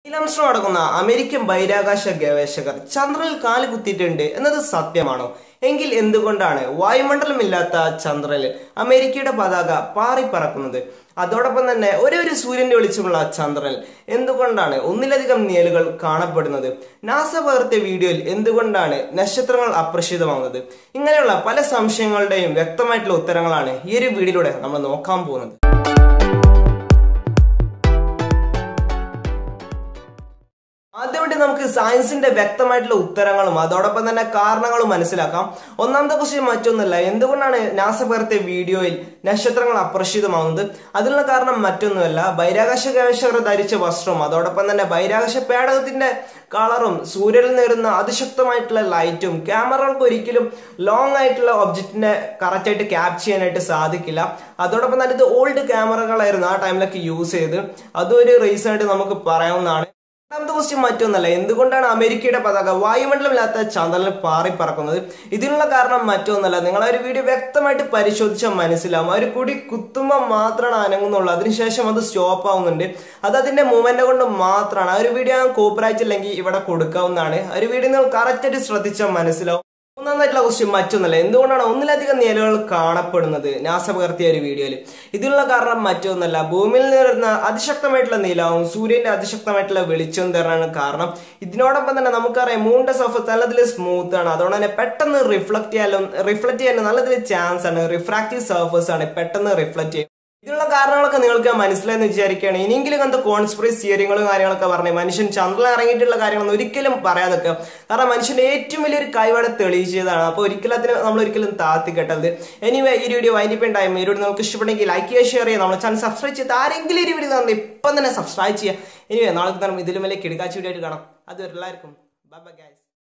നീലാംസ്ട്രോം അടങ്ങുന്ന അമേരിക്കൻ ബഹിരാകാശ ഗവേഷകർ ചന്ദ്രനിൽ കാല് കുത്തിയിട്ടുണ്ട് എന്നത് സത്യമാണോ എങ്കിൽ എന്തുകൊണ്ടാണ് വായുമണ്ഡലമില്ലാത്ത ചന്ദ്രനിൽ അമേരിക്കയുടെ പതാക പാറിപ്പറക്കുന്നത് അതോടൊപ്പം തന്നെ ഒരേ ഒരു സൂര്യന്റെ വെളിച്ചമുള്ള ചന്ദ്രനിൽ എന്തുകൊണ്ടാണ് ഒന്നിലധികം നിഴലുകൾ കാണപ്പെടുന്നത് നാസ പകർത്തിയ വീഡിയോയിൽ എന്തുകൊണ്ടാണ് നക്ഷത്രങ്ങൾ അപ്രശിതമാകുന്നത് ഇങ്ങനെയുള്ള പല സംശയങ്ങളുടെയും വ്യക്തമായിട്ടുള്ള ഉത്തരങ്ങളാണ് ഈ ഒരു വീഡിയോയിലൂടെ നമ്മൾ നോക്കാൻ പോകുന്നത് ആദ്യമായിട്ട് നമുക്ക് സയൻസിന്റെ വ്യക്തമായിട്ടുള്ള ഉത്തരങ്ങളും അതോടൊപ്പം തന്നെ കാരണങ്ങളും മനസ്സിലാക്കാം ഒന്നാമത്തെ ക്വസ്റ്റ്യൻ മറ്റൊന്നല്ല എന്തുകൊണ്ടാണ് നാസ പകർത്തിയ വീഡിയോയിൽ നക്ഷത്രങ്ങൾ അപ്രശിതമാകുന്നത് അതിനുള്ള കാരണം മറ്റൊന്നുമല്ല ബഹിരാകാശ ഗവേഷകർ ധരിച്ച വസ്ത്രവും അതോടൊപ്പം തന്നെ ബഹിരാകാശ പേടകത്തിന്റെ കളറും സൂര്യനിൽ നേരുന്ന അതിശക്തമായിട്ടുള്ള ലൈറ്റും ക്യാമറകൾക്ക് ഒരിക്കലും ലോങ് ആയിട്ടുള്ള ഒബ്ജക്റ്റിനെ കറക്റ്റ് ആയിട്ട് ക്യാപ്ചർ ചെയ്യാനായിട്ട് സാധിക്കില്ല അതോടൊപ്പം തന്നെ ഇത് ഓൾഡ് ക്യാമറകളായിരുന്നു ആ ടൈമിലൊക്കെ യൂസ് ചെയ്ത് അതൊരു റീസൺ ആയിട്ട് നമുക്ക് പറയാവുന്നതാണ് രണ്ടാമത്തെ ക്വസ്റ്റ്യൻ മറ്റൊന്നല്ല എന്തുകൊണ്ടാണ് അമേരിക്കയുടെ പതാക വായുമണ്ഡലമില്ലാത്ത ചന്ദ്രനിൽ പാറി പറക്കുന്നത് ഇതിനുള്ള കാരണം മറ്റൊന്നല്ല നിങ്ങൾ ആ ഒരു വീഡിയോ വ്യക്തമായിട്ട് പരിശോധിച്ചാൽ മനസ്സിലാവും ആ ഒരു കുടി കുത്തുമ്പോൾ മാത്രമാണ് അനങ്ങുന്നുള്ളൂ അതിനുശേഷം അത് സ്റ്റോപ്പ് ആവുന്നുണ്ട് അത് അതിന്റെ മൂവ്മെന്റ് കൊണ്ട് മാത്രമാണ് ആ ഒരു വീഡിയോ ഞാൻ കോപ്പറേറ്റ് ഇല്ലെങ്കിൽ ഇവിടെ കൊടുക്കാവുന്നതാണ് ആ ഒരു വീഡിയോ നിങ്ങൾ കറക്റ്റ് ആയിട്ട് ശ്രദ്ധിച്ചാൽ മനസ്സിലാവും മൂന്നാമതായിട്ടുള്ള ക്വസ്റ്റ്യൻ മറ്റൊന്നല്ല എന്തുകൊണ്ടാണ് ഒന്നിലധികം നിലകൾ കാണപ്പെടുന്നത് നാസ പകർത്തിയ ഒരു വീഡിയോയിൽ ഇതിനുള്ള കാരണം മറ്റൊന്നല്ല ഭൂമിയിൽ നിന്നിരുന്ന അതിശക്തമായിട്ടുള്ള നിലാവും സൂര്യന്റെ അതിശക്തമായിട്ടുള്ള വെളിച്ചവും തരാനാണ് കാരണം ഇതിനോടൊപ്പം തന്നെ നമുക്കറിയാം മൂണിന്റെ സർഫസ് നല്ലതിൽ സ്മൂത്ത് ആണ് അതുകൊണ്ട് തന്നെ പെട്ടെന്ന് റിഫ്ലക്ട് ചെയ്യാനും റിഫ്ലക്ട് ചെയ്യാനും നല്ലതിൽ ചാൻസ് ആണ് റിഫ്രാക്റ്റീവ് സർഫസ് ആണ് പെട്ടെന്ന് റിഫ്ലക്ട് ചെയ്യും ഇതിനുള്ള കാരണങ്ങളൊക്കെ നിങ്ങൾക്ക് മനസ്സിലായെന്ന് വിചാരിക്കുകയാണ് ഇനിയെങ്കിലും അങ്ങനത്തെ കോൺസ്പിറസി തിയറികളും കാര്യങ്ങളൊക്കെ പറഞ്ഞേ മനുഷ്യൻ ചന്ദ്രൻ ഇറങ്ങിയിട്ടുള്ള കാര്യങ്ങളൊന്നും ഒരിക്കലും പറയാതൊക്കെ കാരണം മനുഷ്യന്റെ ഏറ്റവും വലിയൊരു കൈവാടെ തെളിയിച്ചതാണ് അപ്പോൾ ഒരിക്കലും അതിന് നമ്മൾ ഒരിക്കലും താത്തി കെട്ടത് എനിവേ ഈ വീഡിയോ വൈൻഡിപ്പിൻ ടൈം ഈ വീഡിയോ നിങ്ങൾക്ക് ഇഷ്ടപ്പെട്ടെങ്കിൽ ലൈക്ക് ചെയ്യുക ഷെയർ ചെയ്യുക നമ്മുടെ ചാനൽ സബ്സ്ക്രൈബ് ചെയ്ത് ആരെങ്കിലും ഈ വീഡിയോ കാണുന്നത് ഇപ്പം തന്നെ സബ്സ്ക്രൈബ് ചെയ്യുക എനിവേ നാളെ തന്നെ ഇതിലും വലിയ കിടക്കാച്ച വീഡിയോ ആയിട്ട് കാണാം അതുവരെ എല്ലാവർക്കും ബൈ ബൈ ഗൈസ്